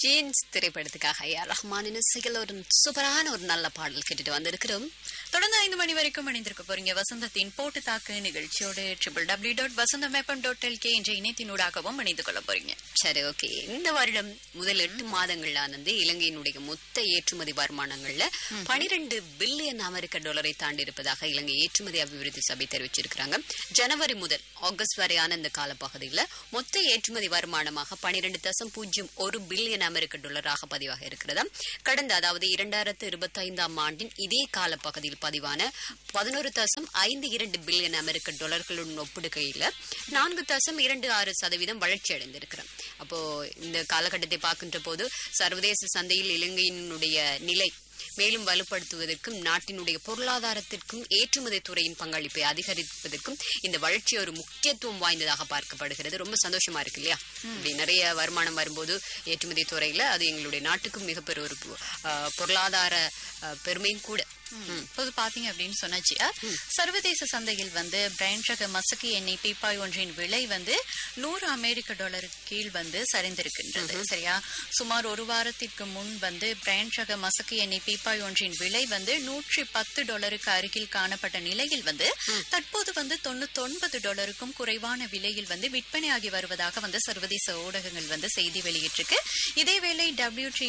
Jeans திரைப்படத்துக்காக ஐயா ரஹ்மானின் இசையில் ஒரு சூப்பரான ஒரு நல்ல பாடல் கேட்டுட்டு வந்திருக்கிறோம் தொடர்ந்து ஐந்து மணி வரைக்கும் இணைந்திருக்க போறீங்க வசந்தத்தின் போட்டு தாக்கு நிகழ்ச்சியோடு triple W dot Vasantham FM dot LK என்ற இணையத்தினூடாகவும் இணைந்து கொள்ள போறீங்க சரி ஓகே இந்த வருடம் முதல் எட்டு மாதங்கள்ல வந்து இலங்கையினுடைய மொத்த ஏற்றுமதி வருமானங்கள்ல பனிரெண்டு பில்லியன் அமெரிக்க டாலரை தாண்டி இருப்பதாக இலங்கை ஏற்றுமதி அபிவிருத்தி சபை தெரிவிச்சிருக்கிறாங்க ஜனவரி முதல் ஆகஸ்ட் வரையான இந்த காலப்பகுதியில் மொத்த ஏற்றுமதி வருமானமாக பனிரெண்டு தசம் பூஜ்ஜியம் ஒரு பில்லியன் அமெரிக்க டாலராக பதிவாக இருக்கிறதா கடந்த அதாவது இரண்டாயிரத்து இருபத்தி ஐந்தாம் ஆண்டின் இதே காலப்பகுதியில் பதிவான பதினோரு தசம் ஐந்து இரண்டு பில்லியன் அமெரிக்க டாலர்களுடன் ஒப்பிடுகையில் நான்கு தசம் இரண்டு ஆறு சதவீதம் வளர்ச்சி அடைந்திருக்கிறோம் அப்போ இந்த காலகட்டத்தை பார்க்கின்ற போது சர்வதேச சந்தையில் இலங்கையினுடைய நிலை மேலும் வலுப்படுத்துவதற்கும் நாட்டினுடைய பொருளாதாரத்திற்கும் ஏற்றுமதி துறையின் பங்களிப்பை அதிகரிப்பதற்கும் இந்த வளர்ச்சி ஒரு முக்கியத்துவம் வாய்ந்ததாக பார்க்கப்படுகிறது ரொம்ப சந்தோஷமா இருக்கு இல்லையா இப்படி நிறைய வருமானம் வரும்போது ஏற்றுமதி துறையில அது எங்களுடைய நாட்டுக்கும் மிகப்பெரிய ஒரு அஹ், பொருளாதார அஹ், பெருமையும் கூட ம். இப்போது பாத்தீங்க அப்படின்னு சொன்னாச்சியா சர்வதேச சந்தையில் வந்து பிராண்ட் ரக மசக்கி எண்ணெய் பீப்பாய் ஒன்றின் விலை வந்து நூறு அமெரிக்க டாலருக்கு கீழ் வந்து சரிந்திருக்கின்றது சரியா சுமார் ஒரு வாரத்திற்கு முன் வந்து பிராண்ட் ரக மசக்கி எண்ணெய் பீப்பாய் ஒன்றின் விலை வந்து நூற்றி பத்து டாலருக்கு அருகில் காணப்பட்ட நிலையில் வந்து தற்போது வந்து தொண்ணூத்தொன்பது டாலருக்கும் குறைவான விலையில் வந்து விற்பனையாகி வருவதாக வந்து சர்வதேச ஊடகங்கள் வந்து செய்தி வெளியிட்டிருக்கு இதேவேளை டபிள்யூ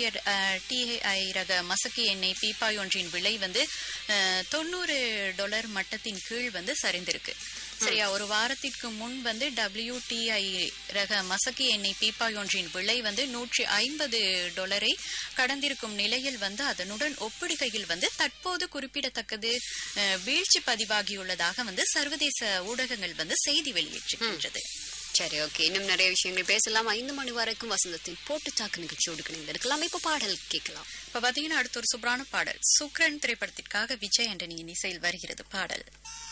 டிஐ ரக மசக்கி எண்ணெய் பீப்பாய் ஒன்றின் விலை வந்து அஹ், தொண்ணூறு டாலர் மட்டத்தின் கீழ் வந்து சரிந்திருக்கு சரியா ஒரு வாரத்திற்கு முன் வந்து WTI ரக மசக்கி எண்ணெய் பீப்பாய் ஒன்றின் விலை வந்து நூற்றி ஐம்பது டாலரை கடந்திருக்கும் நிலையில் வந்து அதனுடன் ஒப்பிடுகையில் வந்து தற்போது குறிப்பிடத்தக்கது அஹ், வீழ்ச்சி பதிவாகியுள்ளதாக வந்து சர்வதேச ஊடகங்கள் வந்து செய்தி வெளியிட்டிருக்கின்றது சரி ஓகே இன்னும் நிறைய விஷயங்கள் பேசலாம் ஐந்து மணி வரைக்கும் வசந்தத்தின் போட்டு தாக்கு நிகழ்ச்சியோடு கிணைந்திருக்கலாம் இப்ப பாடல் கேட்கலாம் இப்ப பாத்தீங்கன்னா அடுத்த ஒரு சூப்பரான பாடல் சுக்ரன் திரைப்படத்திற்காக விஜய் ஆண்டனியின் இசையில் வருகிறது பாடல்